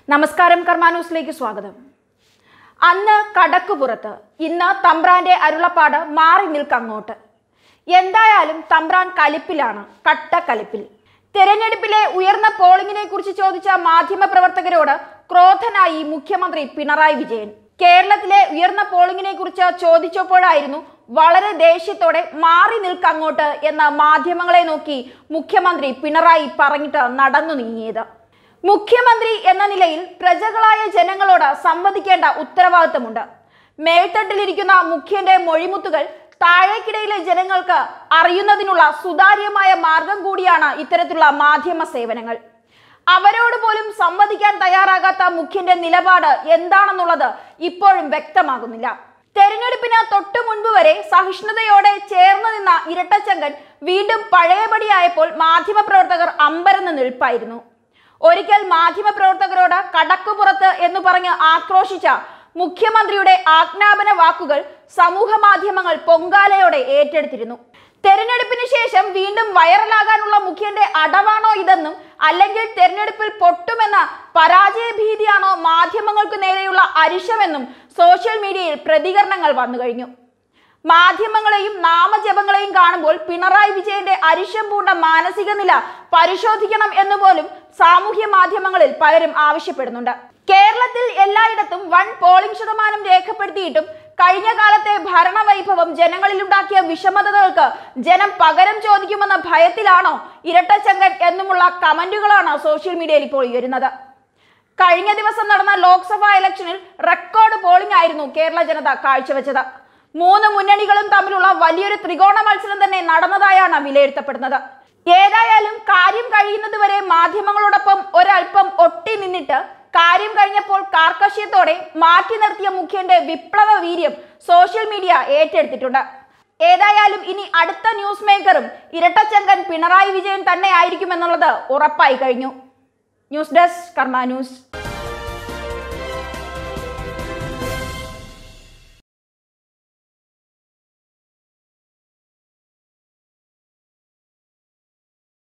നമസ്കാരം കർമ്മ ന്യൂസിലേക്ക് സ്വാഗതം അന്ന് കടക്കുപുറത്ത് ഇന്ന് തമ്പ്രാന്റെ അരുളപ്പാട് മാറി നിൽക്കങ്ങോട്ട് എന്തായാലും തമ്പ്രാൻ കലിപ്പിലാണ് കട്ട കലിപ്പിൽ തെരഞ്ഞെടുപ്പിലെ ഉയർന്ന പോളിംഗിനെ കുറിച്ച് ചോദിച്ച മാധ്യമപ്രവർത്തകരോട് ക്രോധനായി മുഖ്യമന്ത്രി പിണറായി വിജയൻ കേരളത്തിലെ ഉയർന്ന പോളിംഗിനെ കുറിച്ച് ചോദിച്ചപ്പോഴായിരുന്നു വളരെ ദേഷ്യത്തോടെ മാറി നിൽക്കങ്ങോട്ട് എന്ന് മാധ്യമങ്ങളെ നോക്കി മുഖ്യമന്ത്രി പിണറായി പറഞ്ഞിട്ട് നടന്നു നീങ്ങിയത് മുഖ്യമന്ത്രി എന്ന നിലയിൽ പ്രജകളായ ജനങ്ങളോട് സംവദിക്കേണ്ട ഉത്തരവാദിത്തമുണ്ട് മേൽത്തട്ടിലിരിക്കുന്ന മുഖ്യന്റെ മൊഴിമുത്തുകൾ താഴേക്കിടയിലെ ജനങ്ങൾക്ക് അറിയുന്നതിനുള്ള സുതാര്യമായ മാർഗം കൂടിയാണ് ഇത്തരത്തിലുള്ള മാധ്യമ സേവനങ്ങൾ അവരോട് പോലും സംവദിക്കാൻ തയ്യാറാകാത്ത മുഖ്യന്റെ നിലപാട് എന്താണെന്നുള്ളത് ഇപ്പോഴും വ്യക്തമാകുന്നില്ല തെരഞ്ഞെടുപ്പിന് തൊട്ടു മുൻപ് വരെ സഹിഷ്ണുതയോടെ ചേർന്ന് നിന്ന ഇരട്ടച്ചങ്കൻ വീണ്ടും പഴയപടിയായപ്പോൾ മാധ്യമപ്രവർത്തകർ അമ്പരന്ന് നിൽപ്പായിരുന്നു ഒരിക്കൽ മാധ്യമപ്രവർത്തകരോട് കടക്കുപുറത്ത് എന്ന് പറഞ്ഞ് ആക്രോശിച്ച മുഖ്യമന്ത്രിയുടെ ആജ്ഞാപന വാക്കുകൾ സമൂഹ മാധ്യമങ്ങൾ പൊങ്കാലയോടെ ഏറ്റെടുത്തിരുന്നു തെരഞ്ഞെടുപ്പിന് ശേഷം വീണ്ടും വൈറലാകാനുള്ള മുഖ്യന്റെ അടവാണോ ഇതെന്നും അല്ലെങ്കിൽ തെരഞ്ഞെടുപ്പിൽ പൊട്ടുമെന്ന പരാജയ ഭീതിയാണോ മാധ്യമങ്ങൾക്ക് നേരെയുള്ള അരിശമെന്നും സോഷ്യൽ മീഡിയയിൽ പ്രതികരണങ്ങൾ വന്നു കഴിഞ്ഞു മാധ്യമങ്ങളെയും നാമജപങ്ങളെയും കാണുമ്പോൾ പിണറായി വിജയന്റെ അരിശം പൂണ്ട മാനസിക നില പരിശോധിക്കണം എന്ന് പോലും സാമൂഹ്യ മാധ്യമങ്ങളിൽ പലരും ആവശ്യപ്പെടുന്നുണ്ട് കേരളത്തിൽ എല്ലായിടത്തും വൻ പോളിംഗ് ശതമാനം രേഖപ്പെടുത്തിയിട്ടും കഴിഞ്ഞ കാലത്തെ ഭരണവൈഭവം ജനങ്ങളിലുണ്ടാക്കിയ വിഷമതകൾക്ക് ജനം പകരം ചോദിക്കുമെന്ന ഭയത്തിലാണോ ഇരട്ടച്ചങ്കൻ എന്നുമുള്ള കമന്റുകളാണ് സോഷ്യൽ മീഡിയയിൽ ഇപ്പോൾ ഉയരുന്നത് കഴിഞ്ഞ ദിവസം നടന്ന ലോക്സഭാ ഇലക്ഷനിൽ റെക്കോർഡ് പോളിംഗ് ആയിരുന്നു കേരള ജനത കാഴ്ചവെച്ചത് മൂന്ന് മുന്നണികളും തമ്മിലുള്ള വലിയൊരു ത്രികോണ മത്സരം തന്നെ നടന്നതായാണ് വിലയിരുത്തപ്പെടുന്നത് ഏതായാലും കാര്യം കഴിയുന്നത് വരെ മാധ്യമങ്ങളോടൊപ്പം ഒരല്പം ഒട്ടി നിന്നിട്ട് കാര്യം കഴിഞ്ഞപ്പോൾ കാർക്കശ്യത്തോടെ മാറ്റി നിർത്തിയ മുഖ്യന്റെ വിപ്ലവ വീര്യം സോഷ്യൽ മീഡിയ ഏറ്റെടുത്തിട്ടുണ്ട് ഏതായാലും ഇനി അടുത്ത ന്യൂസ് മേക്കറും ഇരട്ടച്ചങ്കൻ പിണറായി വിജയൻ തന്നെ ആയിരിക്കുമെന്നുള്ളത് ഉറപ്പായി കഴിഞ്ഞു ന്യൂസ് ഡെസ്ക് കർമ്മ ന്യൂസ്